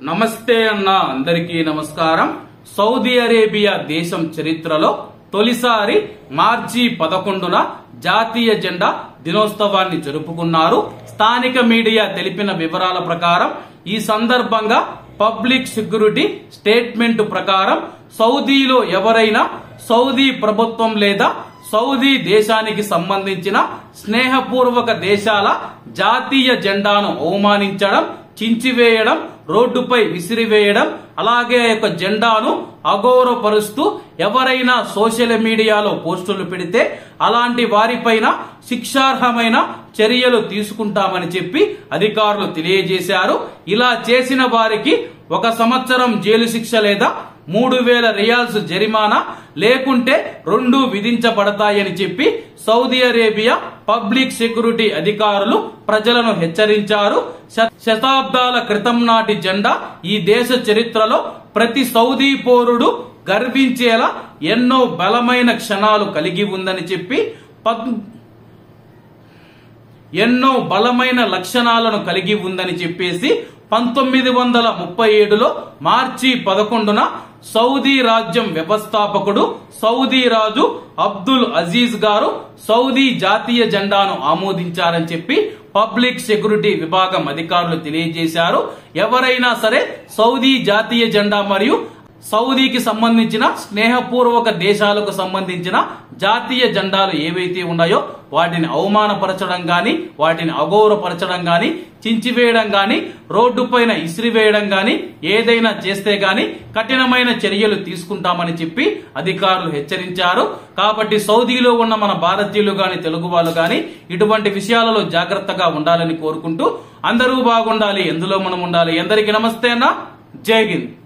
నమస్తే అన్న అందరికీ నమస్కారం సౌదీ అరేబియా దేశం చరిత్రలో తొలిసారి మార్చి పదకొండున జాతీయ జెండా దినోత్సవాన్ని జరుపుకున్నారు స్థానిక మీడియా తెలిపిన వివరాల ప్రకారం ఈ సందర్భంగా పబ్లిక్ సెక్యూరిటీ స్టేట్మెంట్ ప్రకారం సౌదీలో ఎవరైనా సౌదీ ప్రభుత్వం లేదా సౌదీ దేశానికి సంబంధించిన స్నేహపూర్వక దేశాల జాతీయ జెండాను అవమానించడం చించివేయడం రోడ్డుపై విసిరివేయడం అలాగే ఆ యొక్క జెండాను అగౌరవపరుస్తూ ఎవరైనా సోషల్ మీడియాలో పోస్టులు పెడితే అలాంటి వారిపైన శిక్షార్హమైన చర్యలు తీసుకుంటామని చెప్పి అధికారులు తెలియజేశారు ఇలా చేసిన వారికి ఒక సంవత్సరం జైలు శిక్ష లేదా మూడు వేల రియాల్స్ జరిమానా లేకుంటే రెండు విధించబడతాయని చెప్పి సౌదీ అరేబియా పబ్లిక్ సెక్యూరిటీ అధికారులు ప్రజలను హెచ్చరించారు శ- శతాబ్దాల క్రితం నాటి జెండా ఈ దేశ చరిత్రలో ప్రతి సౌదీ పౌరుడు గర్వించేలా ఎన్నో బలమైన క్షణాలు కలిగి ఉందని చెప్పి పద్ ఎన్నో బలమైన లక్షణాలను కలిగి ఉందని చెప్పేసి పంతొమ్మిది వందల ముప్పై ఏడులో మార్చి పదకొండున సౌదీ రాజ్యం వ్యవస్థాపకుడు సౌదీ రాజు అబ్దుల్ అజీజ్ గారు సౌదీ జాతీయ జెండాను ఆమోదించారని చెప్పి పబ్లిక్ సెక్యూరిటీ విభాగం అధికారులు తెలియజేశారు ఎవరైనా సరే సౌదీ జాతీయ జెండా మరియు సౌదీకి సంబంధించిన స్నేహపూర్వక దేశాలకు సంబంధించిన జాతీయ జెండాలు ఏవైతే ఉన్నాయో వాటిని అవమానపరచడం గాని వాటిని అగౌరవపరచడం గాని చించివేయడం గాని రోడ్డు పైన ఇసిరివేయడం గాని ఏదైనా చేస్తే గాని కఠినమైన చర్యలు తీసుకుంటామని చెప్పి అధికారులు హెచ్చరించారు కాబట్టి సౌదీలో ఉన్న మన భారతీయులు గాని తెలుగు వాళ్ళు గాని ఇటువంటి విషయాలలో జాగ్రత్తగా ఉండాలని కోరుకుంటూ అందరూ బాగుండాలి ఎందులో మనం ఉండాలి అందరికీ నమస్తే అన్న జై హింద్